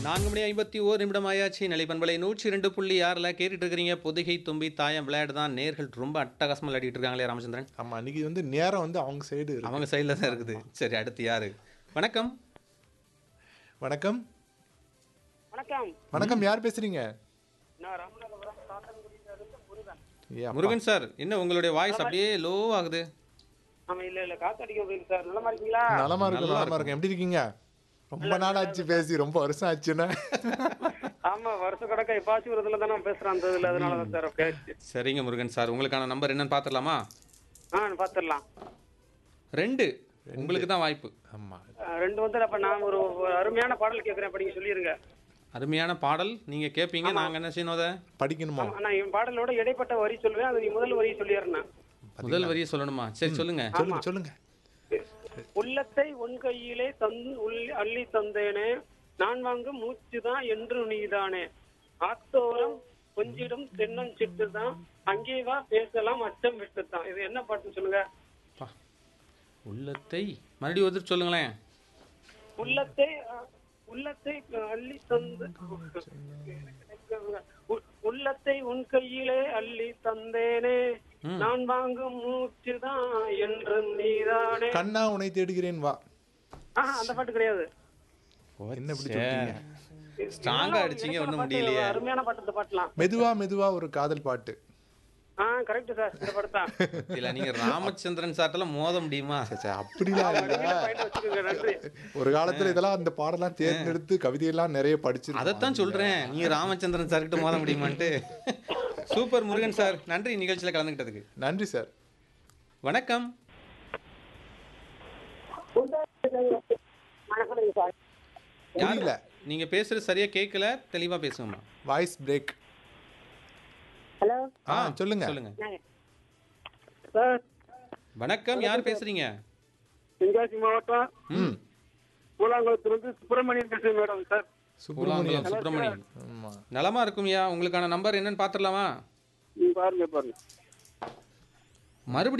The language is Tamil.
நான்கு மணி ஐம்பத்தி ஓர் நிமிடம் ஆயாச்சு நிலைப்பண்பலை நூற்றி இரண்டு புள்ளி ஆறில் கேட்டுட்டு இருக்கிறீங்க பொதிகை தும்பி தாயம் விளையாடு தான் நேர்கள் ரொம்ப அட்டகாசமாக விளையாடிட்டு இருக்காங்களே ராமச்சந்திரன் ஆமா அன்னைக்கு வந்து நேரம் வந்து அவங்க சைடு இருக்கு அவங்க சைடில் தான் இருக்குது சரி அடுத்து யாரு வணக்கம் வணக்கம் வணக்கம் வணக்கம் யார் பேசுறீங்க நான் ராமநாதபுரம் சாத்தன்குடியிலிருந்து முருகன் ஏ, அப்பா. முருகன் சார் என்ன உங்களுடைய வாய்ஸ் அப்படியே லோ ஆகுது ஆமா இல்ல இல்ல காத்தடிக்க போயிருக்கு சார் நல்லமா இருக்கீங்களா நலமா இருக்கு நலமா இருக்கும் எப்படி இருக்கீங்க ரொம்ப நாள் ஆச்சு பேசி ரொம்ப வருஷம் ஆச்சுன்னா ஆமா வருஷ கணக்கா எப்பாச்சும் ஒரு இதுல தான் நான் பேசுறேன் அந்த இதுல அதனால தான் சார் பேச்சு சரிங்க முருகன் சார் உங்களுக்கான நம்பர் என்னன்னு பார்த்துடலாமா ஆ பாத்துடலாம் ரெண்டு உங்களுக்கு தான் வாய்ப்பு ஆமா ரெண்டு வந்து அப்ப நான் ஒரு ஒரு அருமையான பாடல் கேட்கறேன் அப்ப நீங்க சொல்லிருங்க அருமையான பாடல் நீங்கள் கேட்பீங்க நாங்கள் என்ன செய்யணும் அதை படிக்கணுமா ஆமா, நான் என் பாடலோட இடைப்பட்ட வரி சொல்லுவேன் அது நீ முதல் வரி சொல்லிடுறேன் முதல் வரியை சொல்லணுமா சரி சொல்லுங்க சொல்லுங்க சொல்லுங்க உள்ளத்தை உன் கையிலே தந் உள்- அள்ளி தந்தேனே நான் வாங்கும் மூச்சுதான் என்று நீதானே ஆத்தோரம் கொஞ்சிடும் தென்னஞ்சிட்டு தான் அங்கே வா பேசலாம் அச்சம் விட்டுத்தான் இது என்ன பாட்டுன்னு சொல்லுங்க பா. உள்ளத்தை மறுபடியும் ஒரு சொல்லுங்களேன் உள்ளத்தை அஹ், உள்ளத்தை அள்ளி தந்து உ- உள்ளத்தை உன் கையிலே அள்ளி தந்தேனே நான் வாங்கும் மூச்சுதான் என்று நீதானே கண்ணா உன்னை தேடுகிறேன் வா ஆஹா அந்த பாட்டு கிடையாது என்ன இப்படி சொல்றீங்க ஸ்ட்ராங்கா அடிச்சீங்க ஒன்றும் முடியலையே அருமையான பாட்டு இந்த பாட்டுலாம் மெதுவா மெதுவா ஒரு காதல் பாட்டு ஆ கரெக்ட் சார் இந்த பாட்டு தான் இல்ல நீங்க ராமச்சந்திரன் சார்ட்டெல்லாம் மோத முடியுமா சே, அப்படிலாம் இல்ல பாயிண்ட் வச்சுக்கோங்க நன்றி ஒரு காலத்துல இதெல்லாம் அந்த பாடலாம் தேர்ந்தெடுத்து கவிதையெல்லாம் நிறைய படிச்சிருக்கோம் அதைத்தான் சொல்றேன் நீங்க ராமச்சந்திரன் சார்கிட்ட மோத முடியுமான்ட்டு சூப்பர் முருகன் சார் நன்றி நிகழ்ச்சியில கலந்துக்கிட்டதுக்கு நன்றி சார் வணக்கம் யார் புரியல நீங்க பேசுறது சரியா கேட்கல தெளிவா பேசுங்கம்மா வாய்ஸ் பிரேக் ஹலோ ஆ சொல்லுங்க சொல்லுங்க சார் வணக்கம் யார் பேசுறீங்க தென்காசி மாவட்டம் ம் கூழாங்குளத்திலிருந்து சுப்பிரமணியன் பேசுறேன் மேடம் சார் சுப்பிரமணியன் கூழாங்குளம் சுப்பிரமணியன் ஆமா நலமா இருக்கும்யா உங்களுக்கான நம்பர் என்னன்னு பாத்துடலாமா நீங்க பாருங்க பாருங்க மறுபடியும்